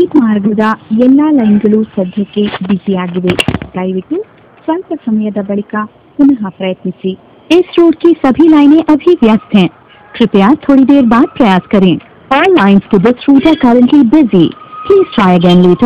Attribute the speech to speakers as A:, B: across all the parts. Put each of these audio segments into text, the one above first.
A: ಈ ಮಾರ್ಗದ ಎಲ್ಲಾ ಲೈನ್ಗಳು ಸದ್ಯಕ್ಕೆ ಬ್ಯುಸಿಯಾಗಿವೆ ದಯವಿಟ್ಟು ಸ್ವಲ್ಪ ಸಮಯದ ಬಳಿಕ पुनः प्रयत्निಸಿ इस रोड की सभी लाइनें अभी व्यस्त हैं कृपया थोड़ी देर बाद प्रयास करें All lines to this route are currently busy. Please try again later.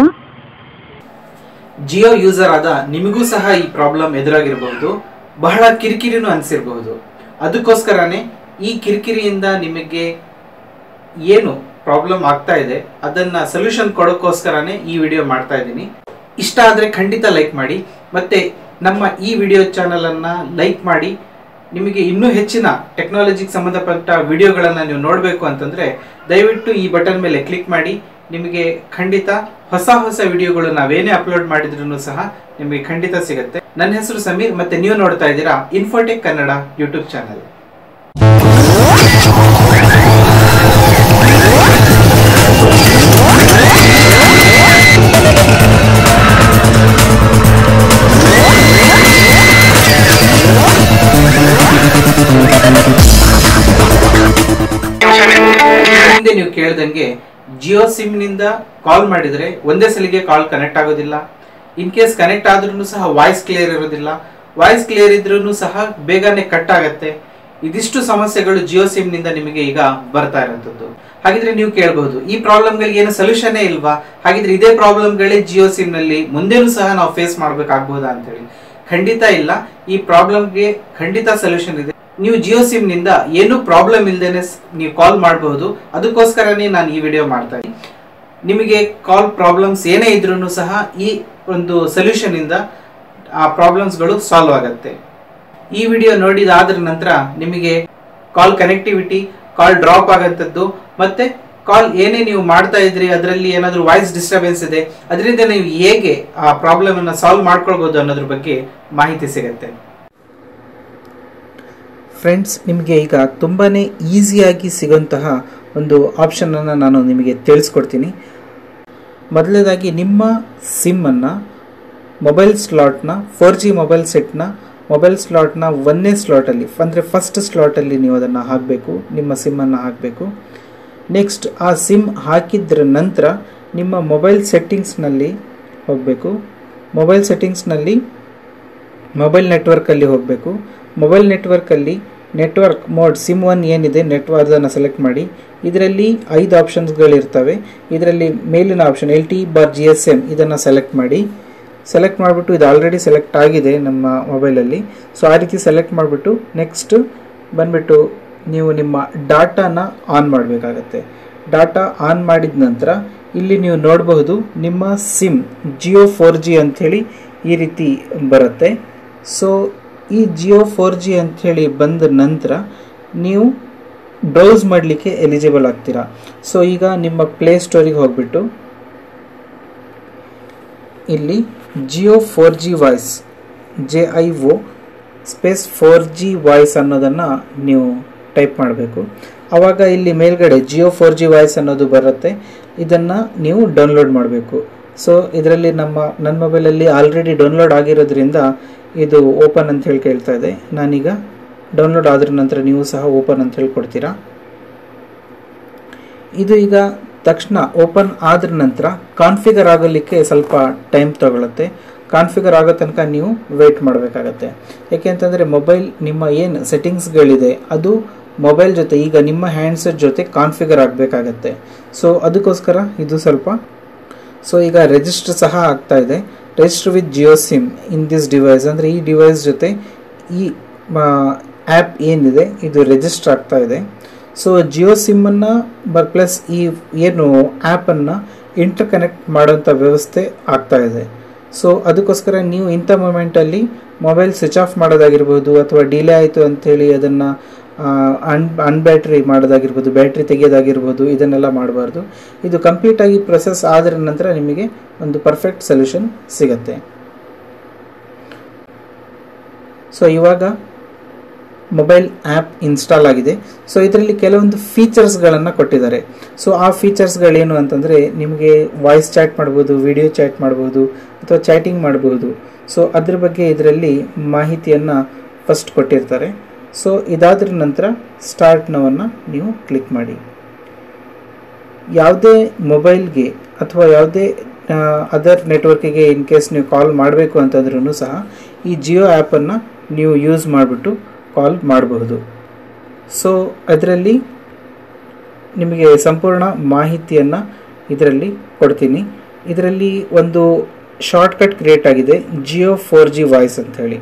B: Jio user ಆದ ನಿಮಗೂ ಸಹ ಈ ಪ್ರಾಬ್ಲಮ್ ಎದುರಾಗಿರಬಹುದು ಬಹಳ ಕಿರಿಕಿರಿನೂ ಅನಿಸಿರಬಹುದು ಅದಕ್ಕೋಸ್ಕರನೇ ಈ ಕಿರಿಕಿರಿಯಿಂದ ನಿಮಗೆ ಏನು ಪ್ರಾಬ್ಲಮ್ ಆಗ್ತಾ ಇದೆ ಅದನ್ನ ಸೊಲ್ಯೂಷನ್ ಕೊಡೋಕ್ಕೋಸ್ಕರನೇ ಈ ವಿಡಿಯೋ ಮಾಡ್ತಾ ಇದ್ದೀನಿ ಇಷ್ಟ ಆದರೆ ಖಂಡಿತ ಲೈಕ್ ಮಾಡಿ ಮತ್ತೆ ನಮ್ಮ ಈ ವಿಡಿಯೋ ಚಾನಲ್ ಅನ್ನ ಲೈಕ್ ಮಾಡಿ ನಿಮಗೆ ಇನ್ನೂ ಹೆಚ್ಚಿನ ಟೆಕ್ನಾಲಜಿಗೆ ಸಂಬಂಧಪಟ್ಟ ವಿಡಿಯೋಗಳನ್ನು ನೀವು ನೋಡಬೇಕು ಅಂತಂದ್ರೆ ದಯವಿಟ್ಟು ಈ ಬಟನ್ ಮೇಲೆ ಕ್ಲಿಕ್ ಮಾಡಿ ನಿಮಗೆ ಖಂಡಿತ ಹೊಸ ಹೊಸ ವಿಡಿಯೋಗಳು ನಾವೇನೇ ಅಪ್ಲೋಡ್ ಮಾಡಿದ್ರು ಸಹ ನಿಮಗೆ ಖಂಡಿತ ಸಿಗುತ್ತೆ ನನ್ನ ಹೆಸರು ಸಮೀರ್ ಮತ್ತೆ ನೀವು ನೋಡ್ತಾ ಇದ್ದೀರಾ ಇನ್ಫೋಟೆಕ್ ಕನ್ನಡ ಯೂಟ್ಯೂಬ್ ಚಾನಲ್ ಹಿಂದೆ ನೀವು ಕೇಳ್ದಂಗೆ ಜಿಯೋ ಸಿಮ್ ನಿಂದ ಕಾಲ್ ಮಾಡಿದ್ರೆ ಒಂದೇ ಸಲಿಗೆ ಕಾಲ್ ಕನೆಕ್ಟ್ ಆಗೋದಿಲ್ಲ ಇನ್ ಕೇಸ್ ಕನೆಕ್ಟ್ ಆದ್ರೂ ಸಹ ವಾಯ್ಸ್ ಕ್ಲಿಯರ್ ಇರೋದಿಲ್ಲ ವಾಯ್ಸ್ ಕ್ಲಿಯರ್ ಇದ್ರೂ ಸಹ ಬೇಗನೆ ಕಟ್ ಆಗತ್ತೆ ಇದಿಷ್ಟು ಸಮಸ್ಯೆಗಳು ಜಿಯೋ ಸಿಮ್ ನಿಂದ ನಿಮಗೆ ಈಗ ಬರ್ತಾ ಇರೋಂಥದ್ದು ಹಾಗಿದ್ರೆ ನೀವು ಕೇಳಬಹುದು ಈ ಪ್ರಾಬ್ಲಮ್ಗಳಿಗೆ ಏನು ಸೊಲ್ಯೂಷನ್ನೇ ಇಲ್ವಾ ಹಾಗಿದ್ರೆ ಇದೇ ಪ್ರಾಬ್ಲಮ್ಗಳೇ ಜಿಯೋ ಸಿಮ್ ನಲ್ಲಿ ಮುಂದೆನೂ ಸಹ ನಾವು ಫೇಸ್ ಮಾಡ್ಬೇಕಾಗ್ಬೋದಾ ಅಂತ ಹೇಳಿ ಖಂಡಿತ ಇಲ್ಲ ಈ ಪ್ರಾಬ್ಲಮ್ಗೆ ಖಂಡಿತ ಸೊಲ್ಯೂಷನ್ ಇದೆ ನೀವು ಜಿಯೋ ಸಿಮ್ ನಿಂದ ಏನು ಪ್ರಾಬ್ಲಮ್ ಇಲ್ದೇನೆ ಸ್- ನೀವು ಕಾಲ್ ಮಾಡಬಹುದು ಅದಕ್ಕೋಸ್ಕರನೇ ನಾನು ಈ ವಿಡಿಯೋ ಮಾಡ್ತಾ ಇದ್ದೀನಿ ನಿಮಗೆ ಕಾಲ್ ಪ್ರಾಬ್ಲಮ್ಸ್ ಏನೇ ಇದ್ರೂ ಸಹ ಈ ಒಂದು ಸೊಲ್ಯೂಷನ್ ಇಂದ ಆ ಪ್ರಾಬ್ಲಮ್ಸ್ಗಳು ಸಾಲ್ವ್ ಆಗುತ್ತೆ ಈ ವಿಡಿಯೋ ನೋಡಿದಾದ್ರ ನಂತರ ನಿಮಗೆ ಕಾಲ್ ಕನೆಕ್ಟಿವಿಟಿ ಕಾಲ್ ಡ್ರಾಪ್ ಆಗಂತದ್ದು ಮತ್ತೆ ಕಾಲ್ ಏನೇ ನೀವು ಮಾಡ್ತಾ ಇದ್ರಿ ಅದರಲ್ಲಿ ಏನಾದರೂ ವಾಯ್ಸ್ ಡಿಸ್ಟರ್ಬೆನ್ಸ್ ಇದೆ ಅದರಿಂದ ನೀವು ಹೇಗೆ ಆ ಪ್ರಾಬ್ಲಮ್ ಅನ್ನ ಸಾಲ್ವ್ ಮಾಡ್ಕೊಳ್ಬಹುದು ಅನ್ನೋದ್ರ ಬಗ್ಗೆ ಮಾಹಿತಿ ಸಿಗುತ್ತೆ ಫ್ರೆಂಡ್ಸ್ ನಿಮಗೆ ಈಗ ತುಂಬಾ ಈಸಿಯಾಗಿ ಸಿಗುವಂತಹ ಒಂದು ಆಪ್ಷನನ್ನು ನಾನು ನಿಮಗೆ ತಿಳಿಸ್ಕೊಡ್ತೀನಿ ಮೊದಲನೇದಾಗಿ ನಿಮ್ಮ ಸಿಮ್ಮನ್ನು ಮೊಬೈಲ್ ಸ್ಲಾಟ್ನ ಫೋರ್ ಜಿ ಮೊಬೈಲ್ ಸೆಟ್ನ ಮೊಬೈಲ್ ಸ್ಲಾಟ್ನ ಒಂದನೇ ಸ್ಲಾಟಲ್ಲಿ ಅಂದರೆ ಫಸ್ಟ್ ಸ್ಲಾಟಲ್ಲಿ ನೀವು ಅದನ್ನು ಹಾಕಬೇಕು ನಿಮ್ಮ ಸಿಮ್ಮನ್ನು ಹಾಕಬೇಕು ನೆಕ್ಸ್ಟ್ ಆ ಸಿಮ್ ಹಾಕಿದ್ರ ನಂತರ ನಿಮ್ಮ ಮೊಬೈಲ್ ಸೆಟ್ಟಿಂಗ್ಸ್ನಲ್ಲಿ ಹೋಗಬೇಕು ಮೊಬೈಲ್ ಸೆಟ್ಟಿಂಗ್ಸ್ನಲ್ಲಿ ಮೊಬೈಲ್ ನೆಟ್ವರ್ಕಲ್ಲಿ ಹೋಗಬೇಕು ಮೊಬೈಲ್ ನೆಟ್ವರ್ಕಲ್ಲಿ ನೆಟ್ವರ್ಕ್ ಮೋಡ್ ಸಿಮ್ ಒನ್ ಏನಿದೆ ನೆಟ್ವರ್ಕ್ ಅದನ್ನು ಸೆಲೆಕ್ಟ್ ಮಾಡಿ ಇದರಲ್ಲಿ ಐದು ಆಪ್ಷನ್ಸ್ಗಳಿರ್ತವೆ ಇದರಲ್ಲಿ ಮೇಲಿನ option L T bar G S M ಇದನ್ನು ಸೆಲೆಕ್ಟ್ ಮಾಡಿ ಸೆಲೆಕ್ಟ್ ಮಾಡಿಬಿಟ್ಟು ಇದು ಆಲ್ರೆಡಿ ಸೆಲೆಕ್ಟ್ ಆಗಿದೆ ನಮ್ಮ ಮೊಬೈಲಲ್ಲಿ ಸೊ ಆ ರೀತಿ ಸೆಲೆಕ್ಟ್ ಮಾಡಿಬಿಟ್ಟು ನೆಕ್ಸ್ಟ್ ಬಂದ್ಬಿಟ್ಟು ನೀವು ನಿಮ್ಮ ಡಾಟಾನ ಆನ್ ಮಾಡಬೇಕಾಗತ್ತೆ ಡಾಟಾ ಆನ್ ಮಾಡಿದ ನಂತರ ಇಲ್ಲಿ ನೀವು ನೋಡಬಹುದು ನಿಮ್ಮ ಸಿಮ್ ಜಿಯೋ ಫೋರ್ ಜಿ ಅಂಥೇಳಿ ಈ ರೀತಿ ಬರುತ್ತೆ ಸೊ ಈ ಜಿಯೋ ಫೋರ್ ಜಿ ಅಂಥೇಳಿ ಬಂದ ನಂತರ ನೀವು ಬ್ರೌಸ್ ಮಾಡಲಿಕ್ಕೆ ಎಲಿಜಿಬಲ್ ಆಗ್ತೀರಾ ಸೊ ಈಗ ನಿಮ್ಮ ಪ್ಲೇ ಸ್ಟೋರಿಗೆ ಹೋಗ್ಬಿಟ್ಟು ಇಲ್ಲಿ Jio four G voice J I O space four G voice ಅನ್ನೋದನ್ನು ನೀವು ಟೈಪ್ ಮಾಡಬೇಕು ಆವಾಗ ಇಲ್ಲಿ ಮೇಲ್ಗಡೆ ಜಿಯೋ ಫೋರ್ ಜಿ ವಾಯ್ಸ್ ಅನ್ನೋದು ಬರುತ್ತೆ ಇದನ್ನು ನೀವು ಡೌನ್ಲೋಡ್ ಮಾಡಬೇಕು ಸೊ ಇದರಲ್ಲಿ ನಮ್ಮ ನನ್ನ ಮೊಬೈಲಲ್ಲಿ ಆಲ್ರೆಡಿ ಡೌನ್ಲೋಡ್ ಆಗಿರೋದ್ರಿಂದ ಇದು ಓಪನ್ ಅಂತ ಹೇಳಿ ಕೇಳ್ತಾ ಇದೆ ನಾನೀಗ ಡೌನ್ಲೋಡ್ ಆದ್ರ ನಂತರ ನೀವು ಸಹ ಓಪನ್ ಅಂತ ಹೇಳಿ ಕೊಡ್ತೀರಾ ಇದು ಈಗ ತಕ್ಷಣ ಓಪನ್ ಆದ್ರ ನಂತರ ಕಾನ್ಫಿಗರ್ ಆಗಲಿಕ್ಕೆ ಸ್ವಲ್ಪ ಟೈಮ್ ತಗೊಳುತ್ತೆ ಕಾನ್ಫಿಗರ್ ಆಗೋ ತನಕ ನೀವು ವೆಯ್ಟ್ ಮಾಡಬೇಕಾಗತ್ತೆ ಯಾಕೆಂತಂದರೆ ಮೊಬೈಲ್ ನಿಮ್ಮ ಏನು ಸೆಟ್ಟಿಂಗ್ಸ್ಗಳಿದೆ ಅದು ಮೊಬೈಲ್ ಜೊತೆ ಈಗ ನಿಮ್ಮ ಹ್ಯಾಂಡ್ಸೆಟ್ ಜೊತೆ ಕಾನ್ಫಿಗರ್ ಆಗಬೇಕಾಗತ್ತೆ ಸೊ ಅದಕ್ಕೋಸ್ಕರ ಇದು ಸ್ವಲ್ಪ ಸೊ ಈಗ ರಿಜಿಸ್ಟರ್ ಸಹ ಆಗ್ತಾ ಇದೆ register with Jio SIM in this device ಅಂದರೆ ಈ ಡಿವೈಸ್ ಜೊತೆ ಈ ಆ್ಯಪ್ ಏನಿದೆ ಇದು ರಿಜಿಸ್ಟರ್ ಆಗ್ತಾ ಇದೆ ಸೊ ಜಿಯೋ ಸಿಮ್ಮನ್ನು ಬರ್ ಪ್ಲಸ್ ಈ ಏನು ಆ್ಯಪನ್ನು ಇಂಟರ್ ಕನೆಕ್ಟ್ ಮಾಡೋಂಥ ವ್ಯವಸ್ಥೆ ಆಗ್ತಾ ಇದೆ ಸೊ ಅದಕ್ಕೋಸ್ಕರ ನೀವು ಇಂಥ ಮೂಮೆಂಟಲ್ಲಿ ಮೊಬೈಲ್ ಸ್ವಿಚ್ ಆಫ್ ಮಾಡೋದಾಗಿರ್ಬೋದು ಅಥವಾ ಡಿಲೇ ಆಯಿತು ಅಂಥೇಳಿ ಅದನ್ನು ಅನ್ ಅನ್ಬ್ಯಾಟ್ರಿ ಮಾಡೋದಾಗಿರ್ಬೋದು ಬ್ಯಾಟ್ರಿ ತೆಗೆಯೋದಾಗಿರ್ಬೋದು ಇದನ್ನೆಲ್ಲ ಮಾಡಬಾರ್ದು ಇದು ಕಂಪ್ಲೀಟಾಗಿ ಪ್ರೊಸೆಸ್ ಆದ ನಂತರ ನಿಮಗೆ ಒಂದು ಪರ್ಫೆಕ್ಟ್ ಸೊಲ್ಯೂಷನ್ ಸಿಗತ್ತೆ ಸೊ ಇವಾಗ ಮೊಬೈಲ್ ಆ್ಯಪ್ ಇನ್ಸ್ಟಾಲ್ ಆಗಿದೆ ಸೊ ಇದರಲ್ಲಿ ಕೆಲವೊಂದು ಫೀಚರ್ಸ್ಗಳನ್ನು ಕೊಟ್ಟಿದ್ದಾರೆ ಸೊ ಆ ಫೀಚರ್ಸ್ಗಳೇನು ಅಂತಂದರೆ ನಿಮಗೆ ವಾಯ್ಸ್ ಚಾಟ್ ಮಾಡ್ಬೋದು ವಿಡಿಯೋ ಚಾಟ್ ಮಾಡ್ಬೋದು ಅಥವಾ ಚಾಟಿಂಗ್ ಮಾಡ್ಬೋದು ಸೊ ಅದ್ರ ಬಗ್ಗೆ ಇದರಲ್ಲಿ ಮಾಹಿತಿಯನ್ನು ಫಸ್ಟ್ ಕೊಟ್ಟಿರ್ತಾರೆ ಸೊ ಇದಾದ್ರ ನಂತರ ಸ್ಟಾರ್ಟ್ ನವನ್ನು ನೀವು ಕ್ಲಿಕ್ ಮಾಡಿ ಯಾವುದೇ ಮೊಬೈಲ್ಗೆ ಅಥವಾ ಯಾವುದೇ ಅದರ್ ನೆಟ್ವರ್ಕಿಗೆ ಇನ್ ಕೇಸ್ ನೀವು ಕಾಲ್ ಮಾಡಬೇಕು ಅಂತಂದ್ರೂ ಸಹ ಈ ಜಿಯೋ ಆ್ಯಪನ್ನು ನೀವು ಯೂಸ್ ಮಾಡಿಬಿಟ್ಟು ಕಾಲ್ ಮಾಡಬಹುದು ಸೊ ಅದರಲ್ಲಿ ನಿಮಗೆ ಸಂಪೂರ್ಣ ಮಾಹಿತಿಯನ್ನು ಇದರಲ್ಲಿ ಕೊಡ್ತೀನಿ ಇದರಲ್ಲಿ ಒಂದು ಶಾರ್ಟ್ಕಟ್ ಕ್ರಿಯೇಟ್ ಆಗಿದೆ ಜಿಯೋ ಫೋರ್ ಜಿ ವಾಯ್ಸ್ ಅಂತ ಹೇಳಿ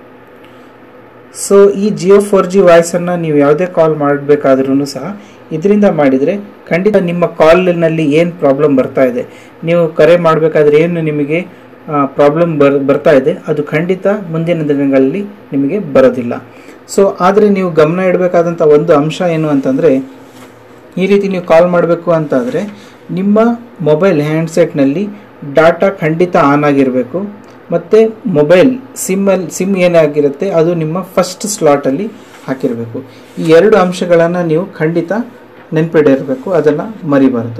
B: ಸೊ ಈ ಜಿಯೋ ಫೋರ್ ಜಿ ವಾಯ್ಸನ್ನು ನೀವು ಯಾವುದೇ ಕಾಲ್ ಮಾಡಬೇಕಾದ್ರೂ ಸಹ ಇದರಿಂದ ಮಾಡಿದರೆ ಖಂಡಿತ ನಿಮ್ಮ ಕಾಲ್ನಲ್ಲಿ ಏನು ಪ್ರಾಬ್ಲಮ್ ಬರ್ತಾ ಇದೆ ನೀವು ಕರೆ ಮಾಡಬೇಕಾದ್ರೆ ಏನು ನಿಮಗೆ ಪ್ರಾಬ್ಲಮ್ ಬರ್ ಬರ್ತಾ ಇದೆ ಅದು ಖಂಡಿತ ಮುಂದಿನ ದಿನಗಳಲ್ಲಿ ನಿಮಗೆ ಬರೋದಿಲ್ಲ ಸೊ ಆದರೆ ನೀವು ಗಮನ ಇಡಬೇಕಾದಂಥ ಒಂದು ಅಂಶ ಏನು ಅಂತಂದರೆ ಈ ರೀತಿ ನೀವು ಕಾಲ್ ಮಾಡಬೇಕು ಅಂತಾದರೆ ನಿಮ್ಮ ಮೊಬೈಲ್ ಹ್ಯಾಂಡ್ಸೆಟ್ನಲ್ಲಿ ಡಾಟಾ ಖಂಡಿತ ಆನ್ ಆಗಿರಬೇಕು ಮತ್ತು ಮೊಬೈಲ್ ಸಿಮ್ಮಲ್ಲಿ ಸಿಮ್ ಏನಾಗಿರುತ್ತೆ ಅದು ನಿಮ್ಮ ಫಸ್ಟ್ ಸ್ಲಾಟಲ್ಲಿ ಹಾಕಿರಬೇಕು ಈ ಎರಡು ಅಂಶಗಳನ್ನು ನೀವು ಖಂಡಿತ ನೆನಪಿಡಿರಬೇಕು ಅದನ್ನು ಮರಿಬಾರದು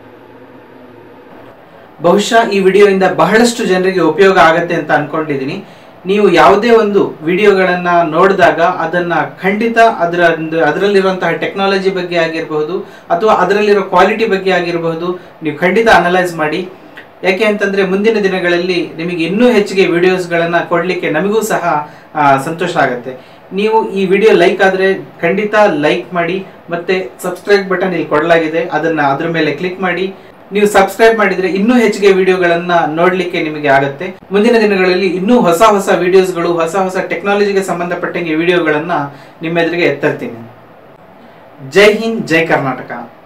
B: ಬಹುಶಃ ಈ ವಿಡಿಯೋಯಿಂದ ಬಹಳಷ್ಟು ಜನರಿಗೆ ಉಪಯೋಗ ಆಗತ್ತೆ ಅಂತ ಅನ್ಕೊಂಡಿದ್ದೀನಿ ನೀವು ಯಾವುದೇ ಒಂದು ವಿಡಿಯೋಗಳನ್ನ ನೋಡಿದಾಗ ಅದನ್ನ ಖಂಡಿತ ಅದರ ಅದರಲ್ಲಿರುವಂತಹ ಟೆಕ್ನಾಲಜಿ ಬಗ್ಗೆ ಆಗಿರಬಹುದು ಅಥವಾ ಅದರಲ್ಲಿರೋ ಕ್ವಾಲಿಟಿ ಬಗ್ಗೆ ಆಗಿರಬಹುದು ನೀವು ಖಂಡಿತ ಅನಲೈಸ್ ಮಾಡಿ ಯಾಕೆ ಅಂತಂದ್ರೆ ಮುಂದಿನ ದಿನಗಳಲ್ಲಿ ನಿಮಗೆ ಇನ್ನೂ ಹೆಚ್ಚಿಗೆ ವಿಡಿಯೋಸ್ಗಳನ್ನ ಕೊಡ್ಲಿಕ್ಕೆ ನಮಗೂ ಸಹ ಆ, ಸಂತೋಷ ಆಗುತ್ತೆ ನೀವು ಈ ವಿಡಿಯೋ ಲೈಕ್ ಆದ್ರೆ ಖಂಡಿತ ಲೈಕ್ ಮಾಡಿ ಮತ್ತೆ ಸಬ್ಸ್ಕ್ರೈಬ್ ಬಟನ್ ಇಲ್ಲಿ ಕೊಡಲಾಗಿದೆ ಅದನ್ನ ಅದ್ರ ಮೇಲೆ ಕ್ಲಿಕ್ ಮಾಡಿ ನೀವು ಸಬ್ಸ್ಕ್ರೈಬ್ ಮಾಡಿದ್ರೆ ಇನ್ನೂ ಹೆಚ್ಚಿಗೆ ವಿಡಿಯೋಗಳನ್ನ ನೋಡ್ಲಿಕ್ಕೆ ನಿಮಗೆ ಆಗುತ್ತೆ ಮುಂದಿನ ದಿನಗಳಲ್ಲಿ ಇನ್ನೂ ಹೊಸ ಹೊಸ ವಿಡಿಯೋಸ್ಗಳು ಹೊಸ ಹೊಸ ಟೆಕ್ನಾಲಜಿಗೆ ಸಂಬಂಧಪಟ್ಟಂಗೆ ವಿಡಿಯೋಗಳನ್ನ ನಿಮ್ಮ ಎದುರಿಗೆ ಎತ್ತರ್ತೀನಿ ಜೈ ಹಿಂದ್ ಜೈ ಕರ್ನಾಟಕ